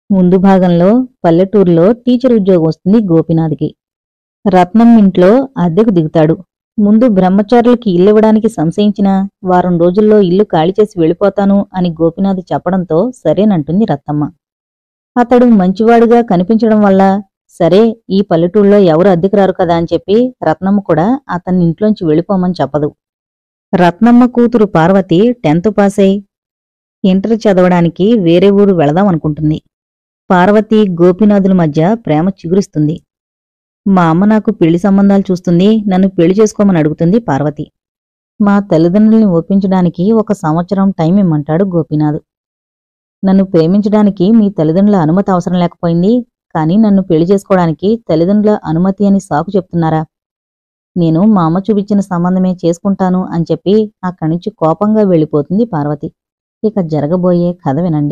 ముందు భాగంలో పల్లెటూరులో టీచర్ ఉద్యోగం వస్తుంది గోపినాథ్కి రత్నం ఇంట్లో అద్దెకు దిగుతాడు ముందు బ్రహ్మచారులకి ఇల్లు ఇవ్వడానికి సంశయించిన వారం రోజుల్లో ఇల్లు ఖాళీ చేసి వెళ్ళిపోతాను అని గోపినాథ్ చెప్పడంతో సరేనంటుంది రత్తమ్మ అతడు మంచివాడుగా కనిపించడం వల్ల సరే ఈ పల్లెటూళ్ళలో ఎవరు అద్దెకు రారు కదా అని చెప్పి రత్నమ్మ కూడా అతన్ని ఇంట్లోంచి వెళ్ళిపోమని చెప్పదు రత్నమ్మ కూతురు పార్వతి టెన్త్ పాస్ అయి ఇంటర్ చదవడానికి వేరే ఊరు వెళదాం అనుకుంటుంది పార్వతి గోపీనాథుల మధ్య ప్రేమ చిగురిస్తుంది మా అమ్మ నాకు పెళ్లి సంబంధాలు చూస్తుంది నన్ను పెళ్లి చేసుకోమని అడుగుతుంది పార్వతి మా తల్లిదండ్రుల్ని ఒప్పించడానికి ఒక సంవత్సరం టైం ఇమ్మంటాడు గోపీనాథ్ నన్ను ప్రేమించడానికి మీ తల్లిదండ్రుల అనుమతి అవసరం లేకపోయింది కానీ నన్ను పెళ్లి చేసుకోవడానికి తల్లిదండ్రుల అనుమతి అని సాకు చెప్తున్నారా నేను మా అమ్మ చూపించిన సంబంధమే చేసుకుంటాను అని చెప్పి అక్కడి నుంచి కోపంగా వెళ్ళిపోతుంది పార్వతి ఇక జరగబోయే కథ వినండి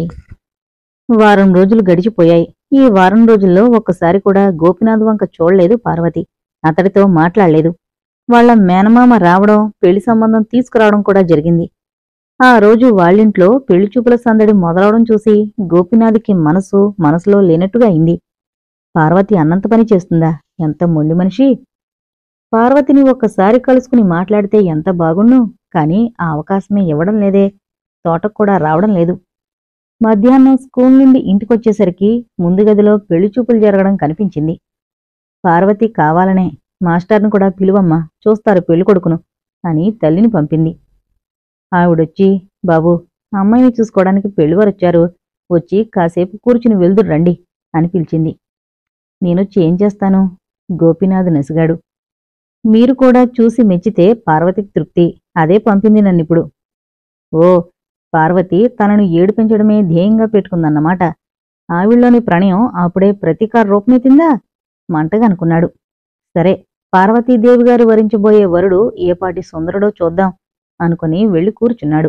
వారం రోజులు గడిచిపోయాయి ఈ వారం రోజుల్లో ఒక్కసారి కూడా గోపినాథ్ వంక చూడలేదు పార్వతి అతడితో మాట్లాడలేదు వాళ్ళ మేనమామ రావడం పెళ్లి సంబంధం తీసుకురావడం కూడా జరిగింది ఆ రోజు వాళ్ళింట్లో పెళ్లి చూపుల సందడి మొదలవడం చూసి గోపినాథ్కి మనసు మనసులో లేనట్టుగా అయింది పార్వతి అన్నంత పని చేస్తుందా ఎంత మొండి మనిషి పార్వతిని ఒక్కసారి కలుసుకుని మాట్లాడితే ఎంత బాగుండు కాని ఆ అవకాశమే ఇవ్వడం లేదే తోటకు కూడా రావడం లేదు మధ్యాహ్నం స్కూల్ నుండి ఇంటికొచ్చేసరికి ముందు గదిలో పెళ్లి చూపులు జరగడం కనిపించింది పార్వతి కావాలనే మాస్టర్ను కూడా పిలువమ్మా చూస్తారు పెళ్లి కొడుకును అని తల్లిని పంపింది ఆవిడొచ్చి బాబు అమ్మాయిని చూసుకోవడానికి పెళ్లివారొచ్చారు వచ్చి కాసేపు కూర్చుని వెళ్దురు రండి అని పిలిచింది నేనొచ్చి ఏం చేస్తాను గోపీనాథ్ నసిగాడు మీరు కూడా చూసి మెచ్చితే పార్వతికి తృప్తి అదే పంపింది నన్నిప్పుడు ఓ పార్వతి తనను ఏడిపించడమే ధ్యేయంగా పెట్టుకుందన్నమాట ఆవిళ్ళలోని ప్రణయం అప్పుడే ప్రతీకార రూపమెత్తిందా మంటగా అనుకున్నాడు సరే పార్వతీదేవి గారు వరించబోయే వరుడు ఏపాటి సుందరుడో చూద్దాం అనుకుని వెళ్ళి కూర్చున్నాడు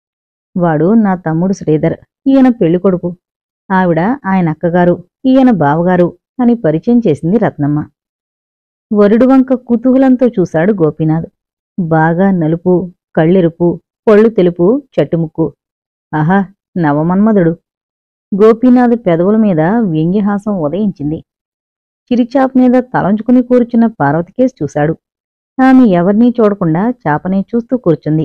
వాడు నా తమ్ముడు శ్రీధర్ ఈయన పెళ్ళికొడుకు ఆవిడ ఆయన అక్కగారు ఈయన బావగారు అని పరిచయం చేసింది రత్నమ్మ వరుడు వంక కుతూహలంతో చూశాడు గోపీనాథ్ బాగా నలుపు కళ్ళెరుపు పొళ్ళు తెలుపు చట్టుముక్కు ఆహా నవమన్మధుడు గోపీనాథ్ పెదవుల మీద వ్యంగ్యహాసం ఉదయించింది చిరిచాప మీద తలంచుకుని కూర్చున్న పార్వతికేసి చూశాడు ఆమె ఎవరినీ చూడకుండా చాపనే చూస్తూ కూర్చుంది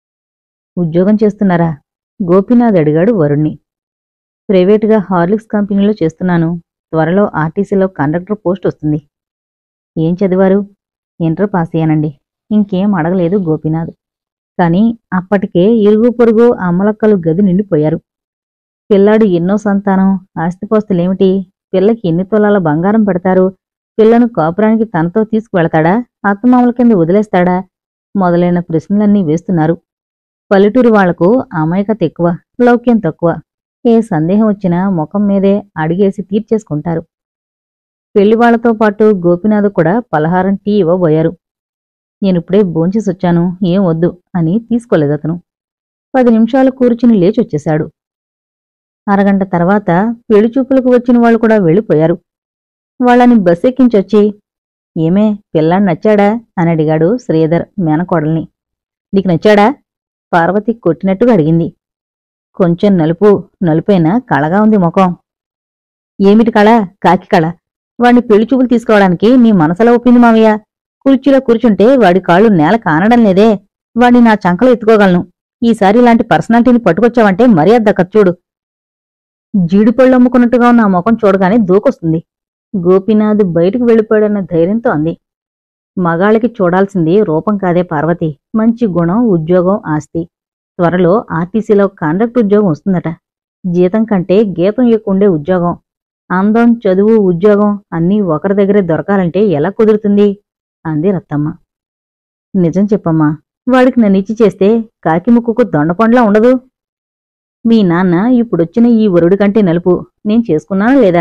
ఉద్యోగం చేస్తున్నారా గోపీనాథ్ అడిగాడు వరుణ్ణి ప్రైవేటుగా హార్లిక్స్ కంపెనీలో చేస్తున్నాను త్వరలో ఆర్టీసీలో కండక్టర్ పోస్ట్ వస్తుంది ఏం చదివారు ఇంటర్ పాస్ అయ్యానండి ఇంకేం అడగలేదు గోపీనాథ్ కాని అప్పటికే ఇరుగు పొరుగు అమ్మలక్కలు గది నిండిపోయారు పిల్లాడు ఎన్నో సంతానం ఆస్తిపోస్తులేమిటి పిల్లకి ఎన్ని తులాల బంగారం పెడతారు పిల్లను కాపురానికి తనతో తీసుకువెళతాడా అత్తమామల కింద వదిలేస్తాడా మొదలైన ప్రశ్నలన్నీ వేస్తున్నారు పల్లెటూరు వాళ్లకు అమాయకత ఎక్కువ లౌక్యం తక్కువ ఏ సందేహం వచ్చినా ముఖం మీదే అడిగేసి తీర్చేసుకుంటారు పెళ్లివాళ్లతో పాటు గోపినాథ్ కూడా పలహారం టీ ఇవ్వబోయారు నేనిప్పుడే భోంచేసొచ్చాను ఏం వద్దు అని తీసుకోలేదు అతను పది నిమిషాలు కూర్చుని లేచొచ్చేశాడు అరగంట తర్వాత పెళ్లి చూపులకు వచ్చిన వాళ్ళు కూడా వెళ్ళిపోయారు వాళ్ళని బస్సెక్కించొచ్చి ఏమే పిల్లాడు నచ్చాడా అని అడిగాడు శ్రీధర్ మేనకోడల్ని నీకు నచ్చాడా పార్వతి కొట్టినట్టుగా అడిగింది కొంచెం నలుపు నలుపైన కళగా ఉంది ముఖం ఏమిటి కళ కాకి కళ వాడిని పెళ్లి చూపులు తీసుకోవడానికి నీ మనసులో ఒప్పింది మావయ్య కుర్చీలో కూర్చుంటే వాడి కాళ్ళు నేల కానడం లేదే వాడిని నా చంకలో ఎత్తుకోగలను ఈసారి ఇలాంటి పర్సనాలిటీని పట్టుకొచ్చావంటే మర్యాద దక్కదు చూడు జీడిపళ్ళు అమ్ముకున్నట్టుగా ఉన్న ఆ ముఖం చూడగానే దూకొస్తుంది గోపీనాథ్ బయటకు వెళ్ళిపోయాడన్న ధైర్యంతో అంది మగాళ్ళకి చూడాల్సింది రూపం కాదే పార్వతి మంచి గుణం ఉద్యోగం ఆస్తి త్వరలో ఆర్టీసీలో కాండక్ట్ ఉద్యోగం వస్తుందట జీతం కంటే గీతం ఎక్కువ ఉండే ఉద్యోగం అందం చదువు ఉద్యోగం అన్నీ ఒకరి దగ్గరే దొరకాలంటే ఎలా కుదురుతుంది అంది రత్తమ్మ నిజం చెప్పమ్మా వాడికి నన్ను ఇచ్చి చేస్తే కాకి ముక్కుకు దొండపండ్లా ఉండదు మీ నాన్న ఇప్పుడొచ్చిన ఈ వరుడి కంటే నలుపు నేను చేసుకున్నానా లేదా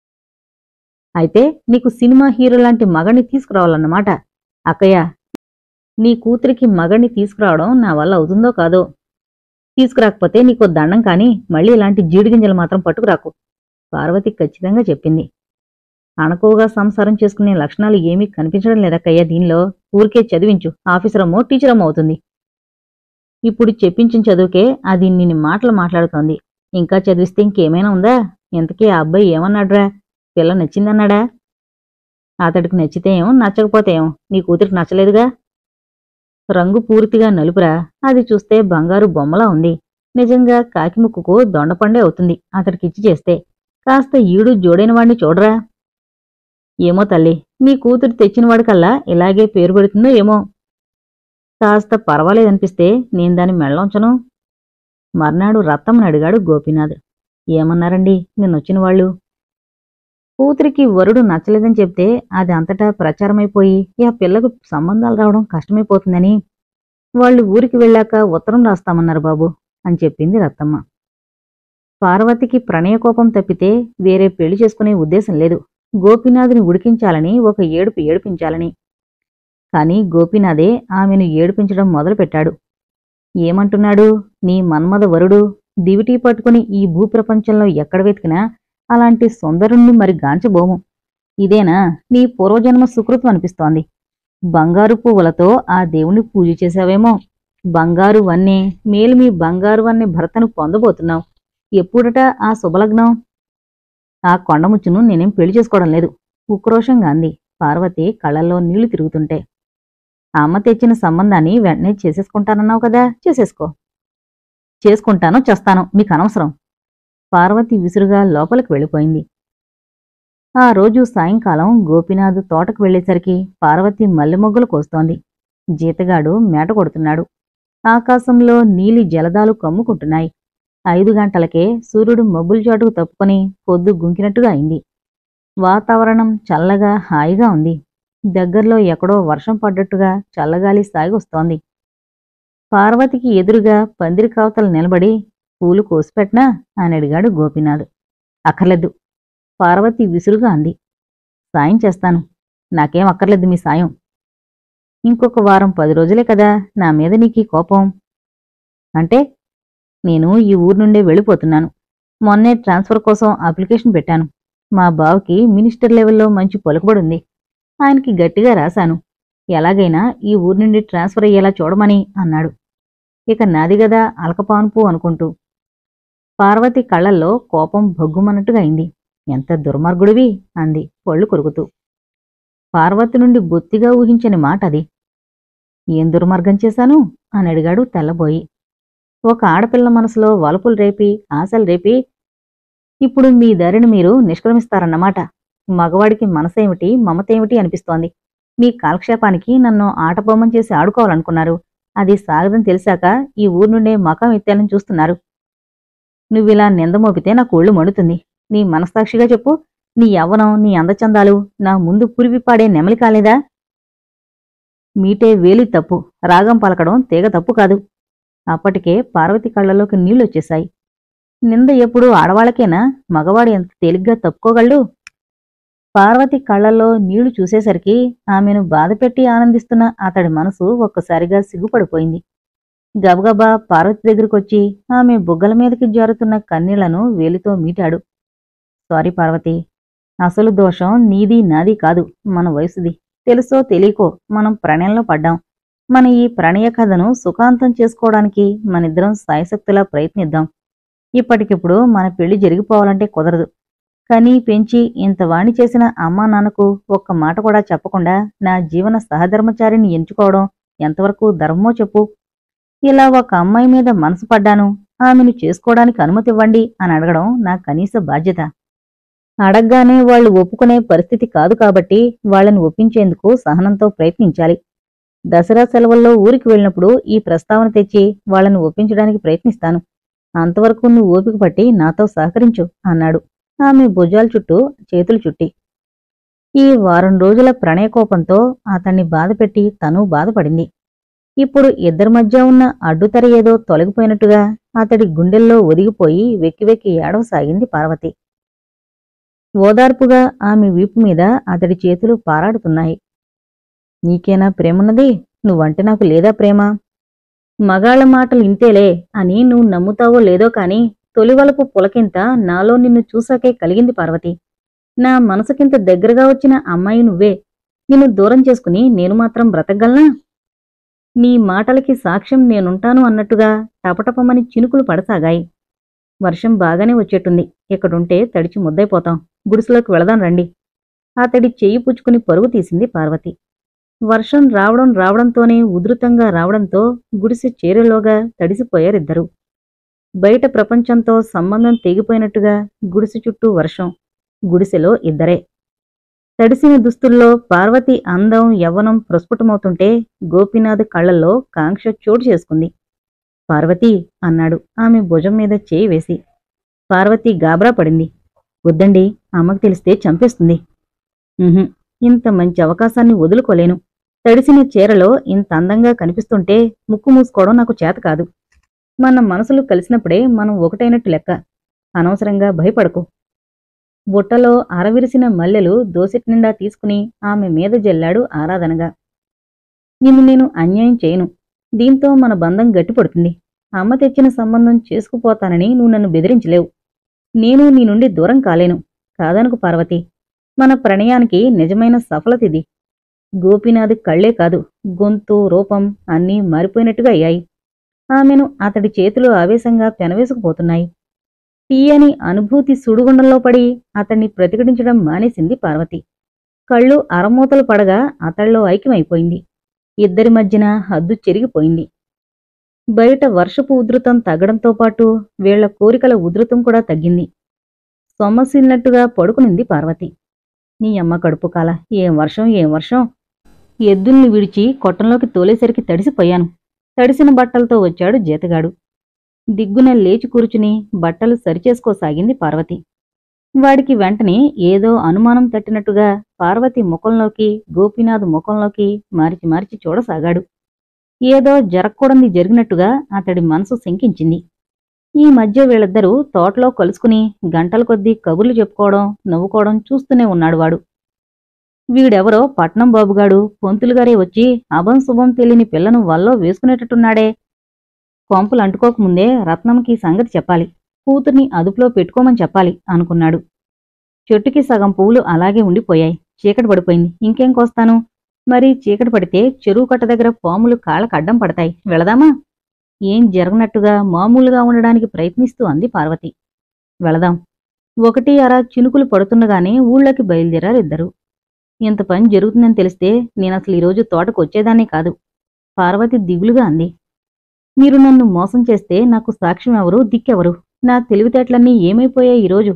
అయితే నీకు సినిమా హీరో లాంటి మగణ్ణి తీసుకురావాలన్నమాట అక్కయ్య నీ కూతురికి మగణ్ణి తీసుకురావడం నా వల్ల అవుతుందో కాదో తీసుకురాకపోతే నీకో దండం కాని మళ్ళీ ఇలాంటి జీడిగింజలు మాత్రం పట్టుకురాకు పార్వతి ఖచ్చితంగా చెప్పింది అణకువగా సంసారం చేసుకునే లక్షణాలు ఏమీ కనిపించడం లేదక్కయ్య దీనిలో ఊరికే చదివించు ఆఫీసర్ అమ్మో టీచర్ అమ్మో అవుతుంది ఇప్పుడు చెప్పించిన చదువుకే అది నిన్ను మాటలు మాట్లాడుతోంది ఇంకా చదివిస్తే ఇంకేమైనా ఉందా ఇంతకీ ఆ అబ్బాయి ఏమన్నాడ్రా పిల్ల నచ్చిందన్నాడా అతడికి నచ్చితే ఏం నచ్చకపోతే ఏం నీ కూతురికి నచ్చలేదుగా రంగు పూర్తిగా నలుపురా అది చూస్తే బంగారు బొమ్మలా ఉంది నిజంగా కాకి ముక్కుకు దొండపండే అవుతుంది అతడికిచ్చి చేస్తే కాస్త ఈడు జోడైన వాణ్ణి చూడరా ఏమో తల్లి నీ కూతురు తెచ్చినవాడికల్లా ఇలాగే పేరు పెడుతుందో ఏమో కాస్త పర్వాలేదనిపిస్తే నేను దాన్ని మెళ్ళొంచను మర్నాడు రత్తమ్మని అడిగాడు గోపీనాథ్ ఏమన్నారండి నిన్నొచ్చిన వాళ్ళు కూతురికి వరుడు నచ్చలేదని చెప్తే అది అంతటా ప్రచారమైపోయి ఆ పిల్లకు సంబంధాలు రావడం కష్టమైపోతుందని వాళ్ళు ఊరికి వెళ్ళాక ఉత్తరం రాస్తామన్నారు బాబు అని చెప్పింది రత్తమ్మ పార్వతికి ప్రణయకోపం తప్పితే వేరే పెళ్లి చేసుకునే ఉద్దేశం లేదు గోపీనాథ్ని ఉడికించాలని ఒక ఏడుపు ఏడిపించాలని కాని గోపీనాథే ఆమెను ఏడిపించడం మొదలుపెట్టాడు ఏమంటున్నాడు నీ మన్మద వరుడు దివిటీ పట్టుకుని ఈ భూప్రపంచంలో ఎక్కడ వెతికినా అలాంటి సుందరుణ్ణి మరి గాంచబోము ఇదేనా నీ పూర్వజన్మ సుకృతం అనిపిస్తోంది బంగారు పువ్వులతో ఆ దేవుణ్ణి పూజ చేశావేమో బంగారు వన్నే మేలు మీ బంగారు వన్నే భర్తను పొందబోతున్నావు ఎప్పుడట ఆ శుభలగ్నం ఆ కొండముచ్చును నేనేం పెళ్లి చేసుకోవడం లేదు ఉక్రోషంగా అంది పార్వతి కళ్ళల్లో నీళ్లు తిరుగుతుంటే అమ్మ తెచ్చిన సంబంధాన్ని వెంటనే చేసేసుకుంటానన్నావు కదా చేసేసుకో చేసుకుంటానో చేస్తానో మీకు అనవసరం పార్వతి విసురుగా లోపలికి వెళ్ళిపోయింది ఆ రోజు సాయంకాలం గోపీనాథ్ తోటకు వెళ్ళేసరికి పార్వతి మల్లెమొగ్గలు కోస్తోంది జీతగాడు మేట కొడుతున్నాడు ఆకాశంలో నీలి జలదాలు కమ్ముకుంటున్నాయి ఐదు గంటలకే సూర్యుడు మబ్బుల చాటుకు తప్పుకొని పొద్దు గుంకినట్టుగా అయింది వాతావరణం చల్లగా హాయిగా ఉంది దగ్గరలో ఎక్కడో వర్షం పడ్డట్టుగా చల్లగాలి సాగొస్తోంది పార్వతికి ఎదురుగా పందిరి కావతలు నిలబడి పూలు కోసిపెట్నా అని అడిగాడు గోపీనాథ్ అక్కర్లేదు పార్వతి విసురుగా అంది సాయం చేస్తాను నాకేం అక్కర్లేదు మీ సాయం ఇంకొక వారం పది రోజులే కదా నా మీద నీకీ కోపం అంటే నేను ఈ ఊరు నుండే వెళ్ళిపోతున్నాను మొన్నే ట్రాన్స్ఫర్ కోసం అప్లికేషన్ పెట్టాను మా బావకి మినిస్టర్ లెవెల్లో మంచి పలుకుబడి ఉంది ఆయనకి గట్టిగా రాశాను ఎలాగైనా ఈ ఊరు నుండి ట్రాన్స్ఫర్ అయ్యేలా చూడమని అన్నాడు ఇక నాది గదా అలకపాన్పు అనుకుంటూ పార్వతి కళ్ళల్లో కోపం భగ్గుమన్నట్టుగా అయింది ఎంత దుర్మార్గుడివి అంది పళ్ళు కొరుకుతూ పార్వతి నుండి బొత్తిగా ఊహించని మాట అది ఏం దుర్మార్గం చేశాను అని అడిగాడు తెల్లబోయి ఒక ఆడపిల్ల మనసులో వలపులు రేపి ఆశలు రేపి ఇప్పుడు మీ దారిని మీరు నిష్క్రమిస్తారన్నమాట మగవాడికి మనసేమిటి మమతేమిటి అనిపిస్తోంది మీ కాలక్షేపానికి నన్ను ఆటబొమ్మం చేసి ఆడుకోవాలనుకున్నారు అది సాగదని తెలిసాక ఈ ఊరు నుండే మకం ఎత్తాలని చూస్తున్నారు నువ్విలా నిందమోపితే నాకు ఒళ్ళు మండుతుంది నీ మనస్సాక్షిగా చెప్పు నీ యవ్వనం నీ అందచందాలు నా ముందు పురివి పాడే నెమలి కాలేదా మీటే వేలి తప్పు రాగం పలకడం తీగ తప్పు కాదు అప్పటికే పార్వతి కళ్ళలోకి నీళ్లొచ్చేశాయి నింద ఎప్పుడు ఆడవాళ్ళకేనా మగవాడు ఎంత తేలిగ్గా తప్పుకోగలడు పార్వతి కళ్ళల్లో నీళ్లు చూసేసరికి ఆమెను బాధపెట్టి ఆనందిస్తున్న అతడి మనసు ఒక్కసారిగా సిగ్గుపడిపోయింది గబగబా పార్వతి దగ్గరకొచ్చి ఆమె బుగ్గల మీదకి జారుతున్న కన్నీళ్లను వేలితో మీటాడు సారీ పార్వతి అసలు దోషం నీది నాది కాదు మన వయసుది తెలుసో తెలియకో మనం ప్రణయంలో పడ్డాం మన ఈ ప్రణయ కథను సుఖాంతం చేసుకోవడానికి మనిద్దరం సాయశక్తులా ప్రయత్నిద్దాం ఇప్పటికిప్పుడు మన పెళ్లి జరిగిపోవాలంటే కుదరదు కనీ పెంచి ఇంత వాణి చేసిన అమ్మా నాన్నకు ఒక్క మాట కూడా చెప్పకుండా నా జీవన సహధర్మచారిని ఎంచుకోవడం ఎంతవరకు ధర్మమో చెప్పు ఇలా ఒక అమ్మాయి మీద మనసు పడ్డాను ఆమెను చేసుకోవడానికి అనుమతి ఇవ్వండి అని అడగడం నా కనీస బాధ్యత అడగ్గానే వాళ్ళు ఒప్పుకునే పరిస్థితి కాదు కాబట్టి వాళ్ళని ఒప్పించేందుకు సహనంతో ప్రయత్నించాలి దసరా సెలవుల్లో ఊరికి వెళ్ళినప్పుడు ఈ ప్రస్తావన తెచ్చి వాళ్ళని ఒప్పించడానికి ప్రయత్నిస్తాను అంతవరకు నువ్వు ఓపిక పట్టి నాతో సహకరించు అన్నాడు ఆమె భుజాల చుట్టూ చేతులు చుట్టి ఈ వారం రోజుల ప్రణయకోపంతో అతన్ని బాధపెట్టి తను బాధపడింది ఇప్పుడు ఇద్దరి మధ్య ఉన్న అడ్డుతర ఏదో తొలగిపోయినట్టుగా అతడి గుండెల్లో ఒదిగిపోయి వెక్కి వెక్కి ఏడవసాగింది పార్వతి ఓదార్పుగా ఆమె వీపు మీద అతడి చేతులు పారాడుతున్నాయి నీకేనా ప్రేమున్నది నువ్వంటే నాకు లేదా ప్రేమ మగాళ్ళ మాటలు ఇంతేలే అని నువ్వు నమ్ముతావో లేదో కాని తొలివలపు పులకింత నాలో నిన్ను చూసాకే కలిగింది పార్వతి నా మనసుకింత దగ్గరగా వచ్చిన అమ్మాయి నువ్వే నిన్ను దూరం చేసుకుని నేను మాత్రం బ్రతకగలనా నీ మాటలకి సాక్ష్యం నేనుంటాను అన్నట్టుగా టపటపమని చినుకులు పడసాగాయి వర్షం బాగానే వచ్చేట్టుంది ఇక్కడుంటే తడిచి ముద్దైపోతాం గుడిసెలోకి వెళదాం రండి అతడి చెయ్యి పుచ్చుకుని పరుగు తీసింది పార్వతి వర్షం రావడం రావడంతోనే ఉధృతంగా రావడంతో గుడిసె చేరేలోగా తడిసిపోయారిద్దరూ బయట ప్రపంచంతో సంబంధం తెగిపోయినట్టుగా గుడిసె చుట్టూ వర్షం గుడిసెలో ఇద్దరే తడిసిన దుస్తుల్లో పార్వతి అందం యవ్వనం ప్రస్ఫుటమవుతుంటే గోపీనాథ్ కళ్ళల్లో కాంక్ష చోటు చేసుకుంది పార్వతి అన్నాడు ఆమె భుజం మీద చేయి వేసి పార్వతి గాబరా పడింది వద్దండి అమ్మకు తెలిస్తే చంపేస్తుంది ఉహుం, ఇంత మంచి అవకాశాన్ని వదులుకోలేను తడిసిన చీరలో ఇంత అందంగా కనిపిస్తుంటే ముక్కు మూసుకోవడం నాకు చేత కాదు మన మనసులు కలిసినప్పుడే మనం ఒకటైనట్టు లెక్క అనవసరంగా భయపడకు బుట్టలో అరవిరిసిన మల్లెలు దోసెట్ నిండా తీసుకుని ఆమె మీద జల్లాడు ఆరాధనగా నిన్ను నేను అన్యాయం చేయను దీంతో మన బంధం గట్టిపడుతుంది అమ్మ తెచ్చిన సంబంధం చేసుకుపోతానని నువ్వు నన్ను బెదిరించలేవు నేను నీ నుండి దూరం కాలేను కాదనుకు పార్వతి మన ప్రణయానికి నిజమైన సఫలత ఇది గోపీనాథ్ కళ్ళే కాదు గొంతు రూపం అన్నీ మారిపోయినట్టుగా అయ్యాయి ఆమెను అతడి చేతులు ఆవేశంగా పెనవేసుకుపోతున్నాయి తీయని అనుభూతి సుడిగుండంలో పడి అతన్ని ప్రతిఘటించడం మానేసింది పార్వతి కళ్ళు అరమూతలు పడగా అతళ్ళలో ఐక్యమైపోయింది ఇద్దరి మధ్యన హద్దు చెరిగిపోయింది బయట వర్షపు ఉధృతం తగ్గడంతో పాటు వీళ్ల కోరికల ఉధృతం కూడా తగ్గింది సొమ్మసిల్నట్టుగా పడుకునింది పార్వతి నీ అమ్మ కడుపు కాల ఏం వర్షం ఏం వర్షం ఎద్దుల్ని విడిచి కొట్టంలోకి తోలేసరికి తడిసిపోయాను తడిసిన బట్టలతో వచ్చాడు జీతగాడు దిగ్గున లేచి కూర్చుని బట్టలు సరిచేసుకోసాగింది పార్వతి వాడికి వెంటనే ఏదో అనుమానం తట్టినట్టుగా పార్వతి ముఖంలోకి గోపీనాథ్ ముఖంలోకి మార్చి మార్చి చూడసాగాడు ఏదో జరగకూడంది జరిగినట్టుగా అతడి మనసు శంకించింది ఈ మధ్య వీళ్ళిద్దరూ తోటలో కలుసుకుని గంటల కొద్దీ కబుర్లు చెప్పుకోవడం నవ్వుకోవడం చూస్తూనే ఉన్నాడు వాడు వీడెవరో పట్నం బాబుగాడు పొంతులుగారే వచ్చి అభం శుభం తెలియని పిల్లను వల్లో వేసుకునేటట్టున్నాడే కొంపలు అంటుకోకముందే రత్నంకి ఈ సంగతి చెప్పాలి కూతుర్ని అదుపులో పెట్టుకోమని చెప్పాలి అనుకున్నాడు చెట్టుకి సగం పువ్వులు అలాగే ఉండిపోయాయి చీకటి పడిపోయింది ఇంకేం కోస్తాను మరి చీకటి పడితే చెరువు కట్ట దగ్గర పాములు కాళ్ళకు అడ్డం పడతాయి వెళదామా ఏం జరగనట్టుగా మామూలుగా ఉండడానికి ప్రయత్నిస్తూ అంది పార్వతి వెళదాం ఒకటి అర చినుకులు పడుతుండగానే ఊళ్ళోకి బయలుదేరారు ఇద్దరు ఇంత పని జరుగుతుందని తెలిస్తే నేనసలు ఈరోజు తోటకు వచ్చేదాన్నే కాదు పార్వతి దిగులుగా అంది మీరు నన్ను మోసం చేస్తే నాకు సాక్ష్యం ఎవరు దిక్కెవరు నా తెలివితేటలన్నీ ఏమైపోయాయి ఈరోజు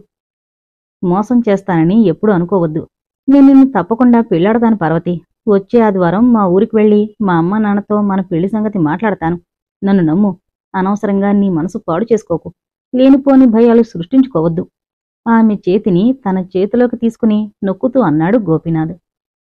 మోసం చేస్తానని ఎప్పుడూ అనుకోవద్దు నేను నిన్ను తప్పకుండా పెళ్లాడతాను పార్వతి వచ్చే ఆదివారం మా ఊరికి వెళ్ళి మా అమ్మ నాన్నతో మన పెళ్లి సంగతి మాట్లాడతాను నన్ను నమ్ము అనవసరంగా నీ మనసు పాడు చేసుకోకు లేనిపోని భయాలు సృష్టించుకోవద్దు ఆమె చేతిని తన చేతిలోకి తీసుకుని నొక్కుతూ అన్నాడు గోపీనాథ్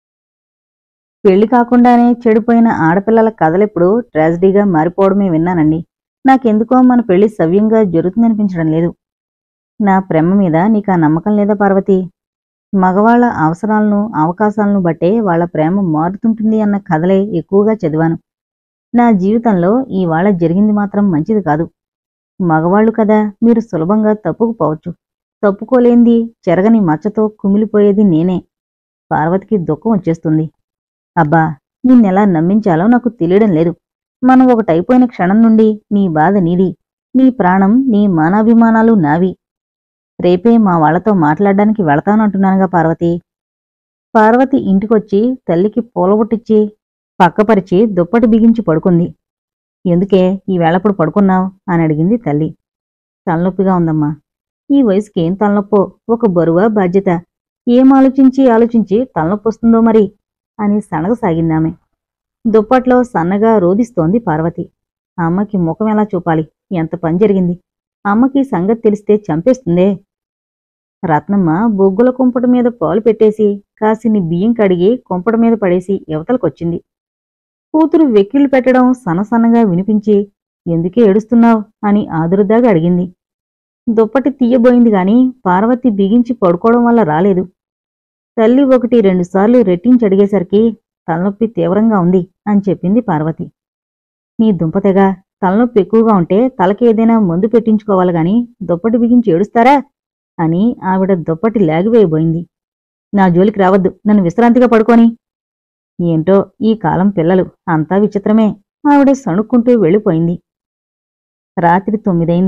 పెళ్లి కాకుండానే చెడిపోయిన ఆడపిల్లల కథలెప్పుడు ట్రాజడీగా మారిపోవడమే విన్నానండి నాకెందుకో మన పెళ్లి సవ్యంగా జరుగుతుందనిపించడం లేదు నా ప్రేమ మీద నీకు ఆ నమ్మకం లేదా పార్వతి మగవాళ్ల అవసరాలను అవకాశాలను బట్టే వాళ్ళ ప్రేమ మారుతుంటుంది అన్న కథలే ఎక్కువగా చదివాను నా జీవితంలో ఇవాళ జరిగింది మాత్రం మంచిది కాదు మగవాళ్ళు కదా మీరు సులభంగా తప్పుకుపోవచ్చు తప్పుకోలేంది చెరగని మచ్చతో కుమిలిపోయేది నేనే పార్వతికి దుఃఖం వచ్చేస్తుంది అబ్బా నిన్నెలా నమ్మించాలో నాకు తెలియడం లేదు మనం ఒకటైపోయిన క్షణం నుండి నీ బాధ నీది నీ ప్రాణం నీ మానాభిమానాలు నావి రేపే మా వాళ్లతో మాట్లాడడానికి వెళతానంటున్నానుగా పార్వతి పార్వతి ఇంటికొచ్చి తల్లికి పూలబొట్టిచ్చి పక్కపరిచి దుప్పటి బిగించి పడుకుంది ఎందుకే ఈ వేళప్పుడు పడుకున్నావు అని అడిగింది తల్లి తలనొప్పిగా ఉందమ్మా ఈ వయసుకి ఏం తలనొప్పో ఒక బరువా బాధ్యత ఏం ఆలోచించి ఆలోచించి తలనొప్పి వస్తుందో మరి అని సనగసాగిందామె దుప్పట్లో సన్నగా రోదిస్తోంది పార్వతి అమ్మకి ముఖం ఎలా చూపాలి ఎంత పని జరిగింది అమ్మకి సంగతి తెలిస్తే చంపేస్తుందే రత్నమ్మ బొగ్గుల కుంపట మీద పాలు పెట్టేసి కాసిని బియ్యం కడిగి కుంపట మీద పడేసి యువతలకొచ్చింది కూతురు వెక్కిళ్ళు పెట్టడం సన్నసన్నగా వినిపించి ఎందుకే ఏడుస్తున్నావు అని ఆదురుదాగా అడిగింది దుప్పటి తీయబోయింది గాని పార్వతి బిగించి పడుకోవడం వల్ల రాలేదు తల్లి ఒకటి రెండుసార్లు రెట్టించి అడిగేసరికి తలనొప్పి తీవ్రంగా ఉంది అని చెప్పింది పార్వతి నీ దుంపతెగా తలనొప్పి ఎక్కువగా ఉంటే తలకి ఏదైనా మందు పెట్టించుకోవాలి గాని దుప్పటి బిగించి ఏడుస్తారా అని ఆవిడ దుప్పటి లాగివేయబోయింది నా జోలికి రావద్దు నన్ను విశ్రాంతిగా పడుకొని ఏంటో ఈ కాలం పిల్లలు అంతా విచిత్రమే ఆవిడ సణుక్కుంటూ వెళ్ళిపోయింది రాత్రి తొమ్మిదైంది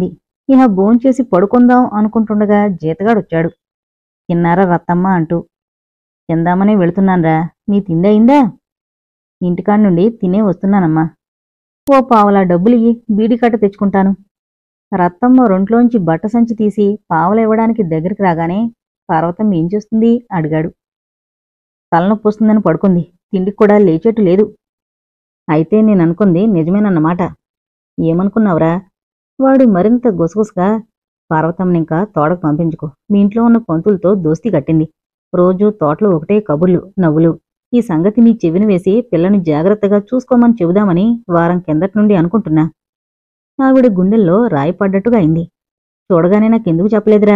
ఇహ భోంచేసి పడుకుందాం అనుకుంటుండగా జీతగాడొచ్చాడు తిన్నారా రత్తమ్మ అంటూ తిందామని వెళుతున్నాన్రా నీ తిందయిందా ఇంటికాడ నుండి తినే వస్తున్నానమ్మా ఓ పావలా డబ్బులియ్యి బీడి కట్ట తెచ్చుకుంటాను రత్తమ్మ రొంట్లోంచి బట్ట సంచి తీసి పావల ఇవ్వడానికి దగ్గరికి రాగానే పార్వతమ్మ ఏం చేస్తుంది అడిగాడు తలనొప్పి వస్తుందని పడుకుంది తిండికి కూడా లేచేట్టు లేదు అయితే నేను అనుకుంది నిజమేనన్నమాట ఏమనుకున్నావురా వాడు మరింత గుసగుసగా పార్వతమ్మనింకా తోటకు పంపించుకో మీ ఇంట్లో ఉన్న పంతులతో దోస్తీ కట్టింది రోజూ తోటలో ఒకటే కబుర్లు నవ్వులు ఈ సంగతి నీ చెవిని వేసి పిల్లని జాగ్రత్తగా చూసుకోమని చెబుదామని వారం కిందటి నుండి అనుకుంటున్నా ఆవిడ గుండెల్లో రాయి పడ్డట్టుగా అయింది చూడగానే నాకెందుకు చెప్పలేదురా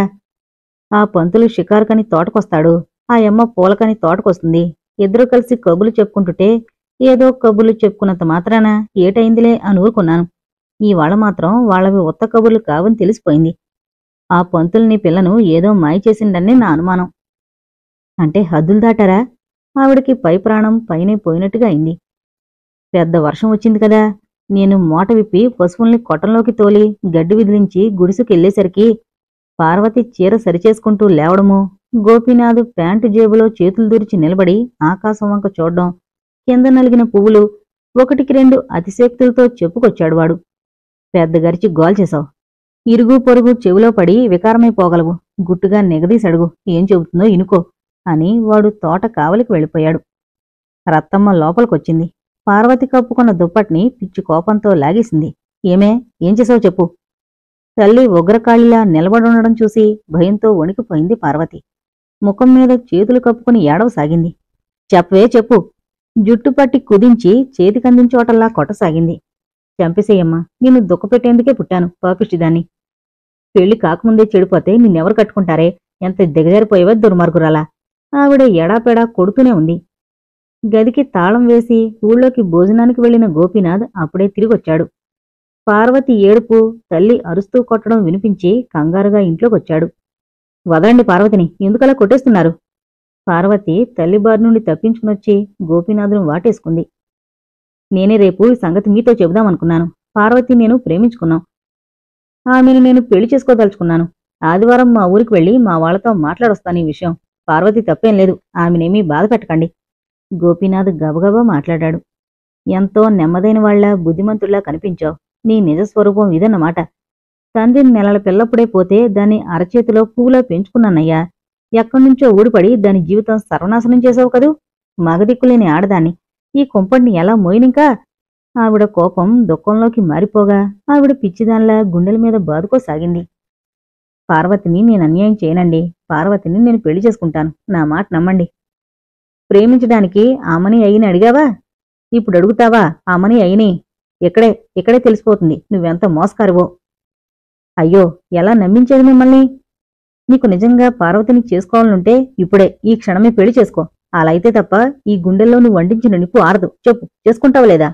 ఆ పంతులు షికారుకని తోటకొస్తాడు ఆ యమ్మ పూలకని తోటకొస్తుంది ఇద్దరూ కలిసి కబులు చెప్పుకుంటుంటే ఏదో కబుర్లు చెప్పుకున్నంత మాత్రాన ఏటైందిలే అని ఊరుకున్నాను ఇవాళ మాత్రం వాళ్ళవి ఉత్త కబుర్లు కావని తెలిసిపోయింది ఆ పంతుల్ని పిల్లను ఏదో మాయ చేసిండని నా అనుమానం అంటే హద్దులు దాటారా ఆవిడకి పై ప్రాణం పైనే పోయినట్టుగా అయింది పెద్ద వర్షం వచ్చింది కదా నేను మూట విప్పి పశువుల్ని కొట్టంలోకి తోలి గడ్డి విదిలించి గుడిసుకెళ్లేసరికి పార్వతి చీర సరిచేసుకుంటూ లేవడము గోపీనాథ్ ప్యాంటు జేబులో చేతులు దూర్చి నిలబడి ఆకాశం వంక చూడ్డం కింద నలిగిన పువ్వులు ఒకటికి రెండు అతిశక్తులతో చెప్పుకొచ్చాడు వాడు పెద్ద గరిచి గోల్ చేశావు ఇరుగు పొరుగు చెవిలో పడి వికారమైపోగలవు గుట్టుగా నిగదీసడుగు ఏం చెబుతుందో ఇనుకో అని వాడు తోట కావలికి వెళ్ళిపోయాడు రత్తమ్మ లోపలికొచ్చింది పార్వతి కప్పుకున్న దుప్పటిని పిచ్చి కోపంతో లాగేసింది ఏమే ఏం చేసావు చెప్పు తల్లి ఉగ్రకాళిలా నిలబడుండడం చూసి భయంతో వణికిపోయింది పార్వతి ముఖం మీద చేతులు కప్పుకుని ఏడవసాగింది చెప్పవే చెప్పు జుట్టు పట్టి కుదించి చేతికందించోటల్లా కొట్టసాగింది చంపేసేయమ్మా నిన్ను దుఃఖపెట్టేందుకే పుట్టాను పాపిష్టిదాన్ని పెళ్లి కాకముందే చెడిపోతే నిన్నెవరు కట్టుకుంటారే ఎంత దిగజారిపోయేవే దుర్మార్గురాలా ఆవిడ ఎడాపెడా కొడుతూనే ఉంది గదికి తాళం వేసి ఊళ్ళోకి భోజనానికి వెళ్లిన గోపీనాథ్ అప్పుడే తిరిగొచ్చాడు పార్వతి ఏడుపు తల్లి అరుస్తూ కొట్టడం వినిపించి కంగారుగా ఇంట్లోకొచ్చాడు వదలండి పార్వతిని ఎందుకలా కొట్టేస్తున్నారు పార్వతి తల్లి బారి నుండి తప్పించుకునొచ్చి గోపీనాథును వాటేసుకుంది నేనే రేపు ఈ సంగతి మీతో చెబుదామనుకున్నాను పార్వతి నేను ప్రేమించుకున్నాం ఆమెను నేను పెళ్లి చేసుకోదలుచుకున్నాను ఆదివారం మా ఊరికి వెళ్లి మా వాళ్లతో మాట్లాడొస్తాను ఈ విషయం పార్వతి తప్పేం లేదు ఆమెనేమీ బాధ పెట్టకండి గోపీనాథ్ గబగబా మాట్లాడాడు ఎంతో నెమ్మదైన వాళ్ల బుద్ధిమంతుల్లా కనిపించావు నీ నిజ స్వరూపం ఇదన్నమాట తండ్రిని నెలల పిల్లప్పుడే పోతే దాన్ని అరచేతిలో పువ్వులా పెంచుకున్నానయ్యా ఎక్కడ్నుంచో ఊడిపడి దాని జీవితం సర్వనాశనం చేసావు కదూ మగదిక్కులేని ఆడదాన్ని ఈ కుంపడిని ఎలా మోయినింకా ఆవిడ కోపం దుఃఖంలోకి మారిపోగా ఆవిడ పిచ్చిదాన్లా గుండెల మీద బాదుకోసాగింది పార్వతిని నేను అన్యాయం చేయనండి పార్వతిని నేను పెళ్లి చేసుకుంటాను నా మాట నమ్మండి ప్రేమించడానికి ఆమని అయిని అడిగావా ఇప్పుడు అడుగుతావా ఆమని అయిని ఇక్కడే ఇక్కడే తెలిసిపోతుంది నువ్వెంత మోసకారువో అయ్యో ఎలా నమ్మించేది మిమ్మల్ని నీకు నిజంగా పార్వతిని చేసుకోవాలనుంటే ఇప్పుడే ఈ క్షణమే పెళ్లి చేసుకో అలా అయితే తప్ప ఈ గుండెల్లో నువ్వు వండించిన నిప్పు ఆరదు చెప్పు చేసుకుంటావా లేదా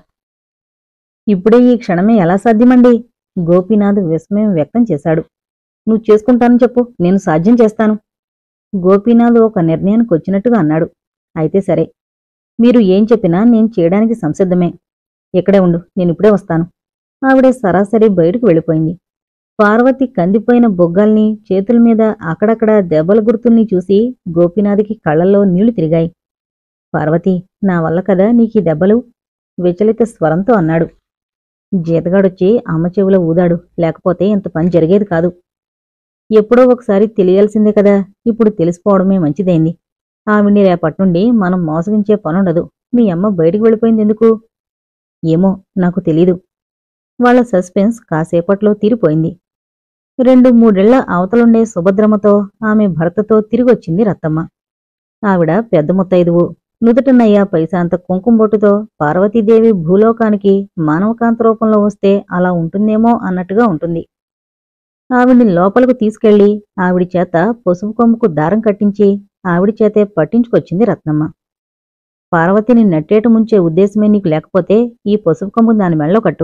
ఇప్పుడే ఈ క్షణమే ఎలా సాధ్యమండి గోపీనాథ్ విస్మయం వ్యక్తం చేశాడు నువ్వు చేసుకుంటానని చెప్పు నేను సాధ్యం చేస్తాను గోపీనాథ్ ఒక నిర్ణయానికి వచ్చినట్టుగా అన్నాడు అయితే సరే మీరు ఏం చెప్పినా నేను చేయడానికి సంసిద్ధమే ఇక్కడే ఉండు నేను ఇప్పుడే వస్తాను ఆవిడ సరాసరి బయటకు వెళ్ళిపోయింది పార్వతి కందిపోయిన బొగ్గల్ని చేతుల మీద అక్కడక్కడ దెబ్బల గుర్తుల్ని చూసి గోపీనాథ్కి కళ్ళల్లో నీళ్లు తిరిగాయి పార్వతి నా వల్ల కదా నీకీ దెబ్బలు విచలిత స్వరంతో అన్నాడు జీతగాడొచ్చి అమ్మ చెవిలో ఊదాడు లేకపోతే ఇంత పని జరిగేది కాదు ఎప్పుడో ఒకసారి తెలియాల్సిందే కదా ఇప్పుడు తెలిసిపోవడమే మంచిదైంది ఆవిడ్ని రేపటి నుండి మనం మోసగించే పనుండదు మీ అమ్మ బయటికి వెళ్ళిపోయింది ఎందుకు ఏమో నాకు తెలీదు వాళ్ళ సస్పెన్స్ కాసేపట్లో తీరిపోయింది రెండు మూడేళ్ల అవతలుండే సుభద్రమ్మతో ఆమె భర్తతో తిరిగొచ్చింది రత్తమ్మ ఆవిడ పెద్ద ముత్తైదువు నుదుటనయ్య పైసాంత కుంకుమ బొట్టుతో పార్వతీదేవి భూలోకానికి మానవకాంత రూపంలో వస్తే అలా ఉంటుందేమో అన్నట్టుగా ఉంటుంది ఆవిడ్ని లోపలకు తీసుకెళ్లి ఆవిడి చేత పసుపు కొమ్ముకు దారం కట్టించి ఆవిడి చేతే పట్టించుకొచ్చింది రత్నమ్మ పార్వతిని నట్టేట ముంచే ఉద్దేశమే నీకు లేకపోతే ఈ పసుపు కొమ్ము దాని మెళ్ళో కట్టు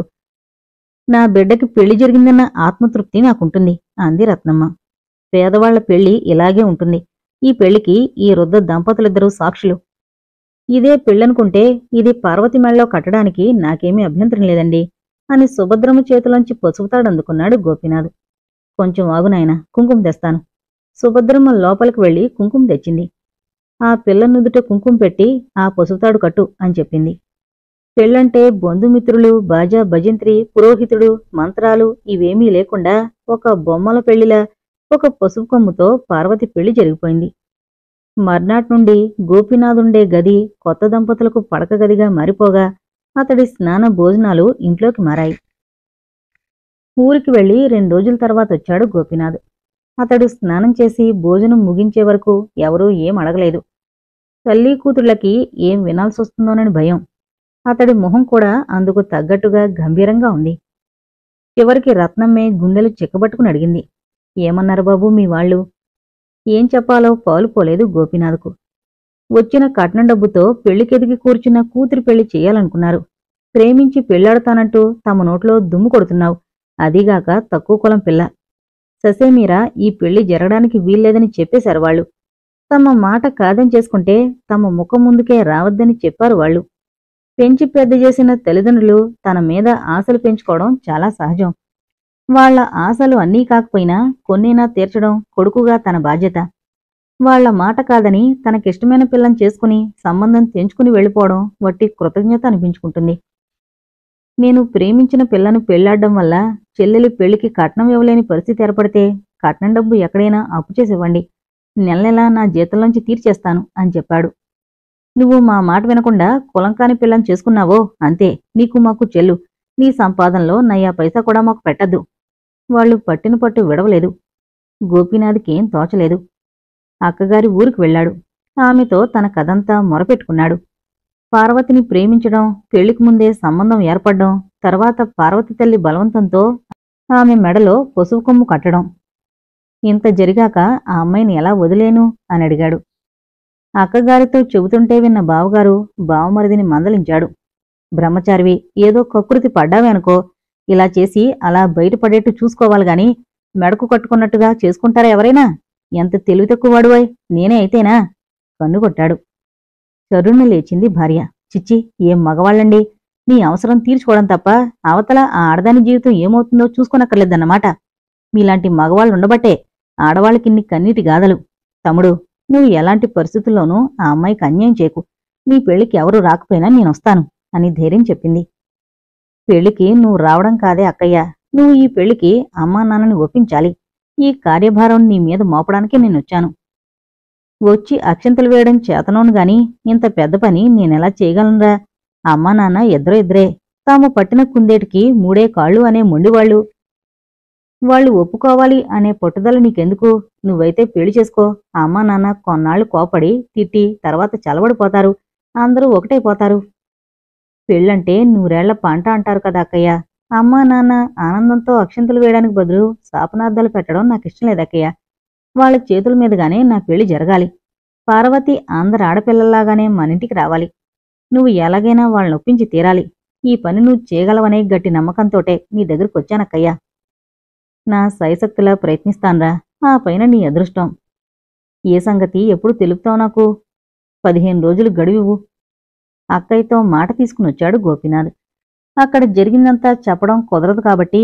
నా బిడ్డకి పెళ్లి జరిగిందన్న ఆత్మతృప్తి నాకుంటుంది అంది రత్నమ్మ పేదవాళ్ల పెళ్లి ఇలాగే ఉంటుంది ఈ పెళ్లికి ఈ వృద్ధ దంపతులిద్దరూ సాక్షులు ఇదే పెళ్ళనుకుంటే ఇది పార్వతి మెళ్ళలో కట్టడానికి నాకేమీ అభ్యంతరం లేదండి అని సుభద్రమ్మ చేతిలోంచి పసుపుతాడు అందుకున్నాడు గోపీనాథ్ కొంచెం ఆగు నాయనా కుంకుమ తెస్తాను సుభద్రమ్మ లోపలికి వెళ్లి కుంకుమ తెచ్చింది ఆ పిల్ల నుదుట కుంకుమ పెట్టి ఆ పసుపుతాడు కట్టు అని చెప్పింది పెళ్ళంటే బంధుమిత్రులు బాజా భజంత్రి పురోహితుడు మంత్రాలు ఇవేమీ లేకుండా ఒక బొమ్మల పెళ్లిలా ఒక పసుపు కొమ్ముతో పార్వతి పెళ్లి జరిగిపోయింది మర్నాటి నుండి గోపీనాథుండే గది కొత్త దంపతులకు పడక గదిగా మారిపోగా అతడి స్నాన భోజనాలు ఇంట్లోకి మారాయి ఊరికి వెళ్లి రెండు రోజుల తర్వాత వచ్చాడు గోపీనాథ్ అతడు స్నానం చేసి భోజనం ముగించే వరకు ఎవరూ ఏం అడగలేదు తల్లి కూతుళ్ళకి ఏం వినాల్సొస్తుందోనని భయం అతడి మొహం కూడా అందుకు తగ్గట్టుగా గంభీరంగా ఉంది చివరికి రత్నమ్మే గుండెలు చిక్కబట్టుకుని అడిగింది ఏమన్నారు బాబు మీ వాళ్ళు ఏం చెప్పాలో పాలు పోలేదు గోపీనాథ్కు వచ్చిన కట్నం డబ్బుతో పెళ్లికెదిగి కూర్చున్న కూతురి పెళ్లి చేయాలనుకున్నారు ప్రేమించి పెళ్లాడతానంటూ తమ నోట్లో దుమ్ము కొడుతున్నావు అదీగాక తక్కువ కులం పిల్ల ససేమీరా ఈ పెళ్లి జరగడానికి వీల్లేదని చెప్పేశారు వాళ్ళు తమ మాట కాదని చేసుకుంటే తమ ముఖం ముందుకే రావద్దని చెప్పారు వాళ్ళు పెంచి పెద్ద చేసిన తల్లిదండ్రులు తన మీద ఆశలు పెంచుకోవడం చాలా సహజం వాళ్ళ ఆశలు అన్నీ కాకపోయినా కొన్నైనా తీర్చడం కొడుకుగా తన బాధ్యత వాళ్ళ మాట కాదని తనకిష్టమైన పిల్లని చేసుకుని సంబంధం తెంచుకుని వెళ్ళిపోవడం వట్టి కృతజ్ఞత అనిపించుకుంటుంది నేను ప్రేమించిన పిల్లను పెళ్లాడడం వల్ల చెల్లెలి పెళ్లికి కట్నం ఇవ్వలేని పరిస్థితి ఏర్పడితే కట్నం డబ్బు ఎక్కడైనా అప్పు చేసి ఇవ్వండి నెల నెలా నా జీతంలోంచి తీర్చేస్తాను అని చెప్పాడు నువ్వు మా మాట వినకుండా కులంకాని పిల్లని చేసుకున్నావో అంతే నీకు మాకు చెల్లు నీ సంపాదనలో నయ్యా పైసా కూడా మాకు పెట్టద్దు వాళ్ళు పట్టిన పట్టు విడవలేదు గోపీనాథ్కి ఏం తోచలేదు అక్కగారి ఊరికి వెళ్ళాడు ఆమెతో తన కథంతా మొరపెట్టుకున్నాడు పార్వతిని ప్రేమించడం పెళ్లికి ముందే సంబంధం ఏర్పడడం తర్వాత పార్వతి తల్లి బలవంతంతో ఆమె మెడలో పసుపు కొమ్ము కట్టడం ఇంత జరిగాక ఆ అమ్మాయిని ఎలా వదిలేను అని అడిగాడు అక్కగారితో చెబుతుంటే విన్న బావగారు బావమరిదిని మందలించాడు బ్రహ్మచారివి ఏదో కకృతి పడ్డావే అనుకో ఇలా చేసి అలా బయటపడేట్టు చూసుకోవాలి గాని మెడకు కట్టుకున్నట్టుగా చేసుకుంటారా ఎవరైనా ఎంత తెలివి తక్కువవాడువై నేనే అయితేనా కన్ను కొట్టాడు చరుణ లేచింది భార్య చిచ్చి ఏం మగవాళ్ళండి నీ అవసరం తీర్చుకోవడం తప్ప అవతల ఆ ఆడదాని జీవితం ఏమవుతుందో చూసుకోనక్కర్లేదన్నమాట మీలాంటి మగవాళ్ళు ఉండబట్టే ఆడవాళ్ళకిన్ని కన్నీటి గాథలు తమ్ముడు నువ్వు ఎలాంటి పరిస్థితుల్లోనూ ఆ అమ్మాయికి అన్యాయం చేయకు నీ పెళ్లికి ఎవరు రాకపోయినా నేనొస్తాను అని ధైర్యం చెప్పింది పెళ్లికి నువ్వు రావడం కాదే అక్కయ్య నువ్వు ఈ పెళ్లికి అమ్మా నాన్నని ఒప్పించాలి ఈ కార్యభారం నీ మీద మోపడానికి నేనొచ్చాను వచ్చి అక్షంతలు వేయడం చేతనోను గాని ఇంత పెద్ద పని నేనెలా చేయగలనురా అమ్మా నాన్న ఇద్దరు ఇద్దరే తాము పట్టిన కుందేటికి మూడే కాళ్ళు అనే మొండివాళ్ళు వాళ్ళు ఒప్పుకోవాలి అనే పట్టుదల నీకెందుకు నువ్వైతే పెళ్లి చేసుకో అమ్మా నాన్న కొన్నాళ్ళు కోపడి తిట్టి తర్వాత చలబడిపోతారు అందరూ ఒకటైపోతారు పెళ్ళంటే నూరేళ్ల పంట అంటారు కదా అక్కయ్య అమ్మా నాన్న ఆనందంతో అక్షంతలు వేయడానికి బదులు శాపనార్థాలు పెట్టడం నాకు ఇష్టం లేదు అక్కయ్య వాళ్ళ చేతుల మీదుగానే నా పెళ్లి జరగాలి పార్వతి అందరు ఆడపిల్లల్లాగానే మన ఇంటికి రావాలి నువ్వు ఎలాగైనా వాళ్ళని ఒప్పించి తీరాలి ఈ పని నువ్వు చేయగలవనే గట్టి నమ్మకంతోటే నీ దగ్గరకు వచ్చానక్కయ్యా నా సయశక్తిలా ప్రయత్నిస్తాన్రా ఆ పైన నీ అదృష్టం ఏ సంగతి ఎప్పుడు తెలుపుతావు నాకు పదిహేను రోజులు గడువివు అక్కయ్యతో మాట తీసుకుని వచ్చాడు గోపీనాథ్ అక్కడ జరిగిందంతా చెప్పడం కుదరదు కాబట్టి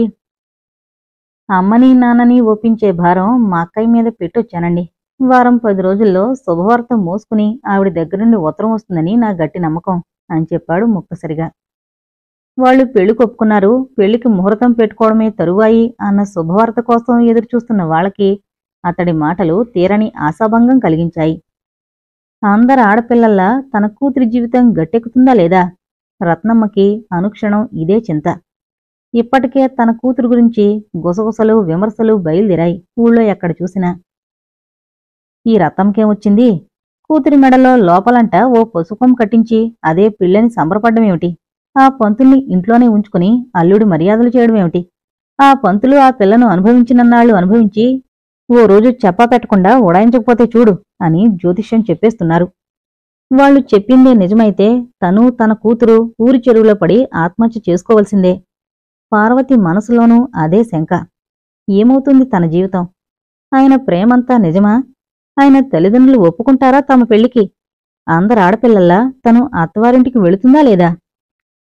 అమ్మని నాన్నని ఒప్పించే భారం మా అక్కయ్య మీద పెట్టొచ్చానండి వారం పది రోజుల్లో శుభవార్త మోసుకుని ఆవిడ దగ్గర నుండి ఉత్తరం వస్తుందని నా గట్టి నమ్మకం అని చెప్పాడు ముక్తసరిగా వాళ్ళు పెళ్లి కొప్పుకున్నారు పెళ్లికి ముహూర్తం పెట్టుకోవడమే తరువాయి అన్న శుభవార్త కోసం ఎదురుచూస్తున్న వాళ్ళకి అతడి మాటలు తీరని ఆశాభంగం కలిగించాయి అందరు ఆడపిల్లల్లా తన కూతురి జీవితం గట్టెక్కుతుందా లేదా రత్నమ్మకి అనుక్షణం ఇదే చింత ఇప్పటికే తన కూతురు గురించి గుసగుసలు విమర్శలు బయలుదేరాయి ఊళ్ళో ఎక్కడ చూసినా ఈ రత్నంకేం వచ్చింది కూతురి మెడలో లోపలంట ఓ పసుకం కట్టించి అదే పిల్లని సంబరపడ్డమేమిటి ఆ పంతుల్ని ఇంట్లోనే ఉంచుకుని అల్లుడి మర్యాదలు చేయడమేమిటి ఆ పంతులు ఆ పిల్లను అనుభవించినన్నాళ్లు అనుభవించి ఓ రోజు చెప్పా పెట్టకుండా ఉడాయించకపోతే చూడు అని జ్యోతిష్యం చెప్పేస్తున్నారు వాళ్ళు చెప్పిందే నిజమైతే తను తన కూతురు ఊరి చెరువులో పడి ఆత్మహత్య చేసుకోవలసిందే పార్వతి మనసులోనూ అదే శంక ఏమవుతుంది తన జీవితం ఆయన ప్రేమంతా నిజమా ఆయన తల్లిదండ్రులు ఒప్పుకుంటారా తమ పెళ్లికి అందరు ఆడపిల్లల్లా తను అత్తవారింటికి వెళుతుందా లేదా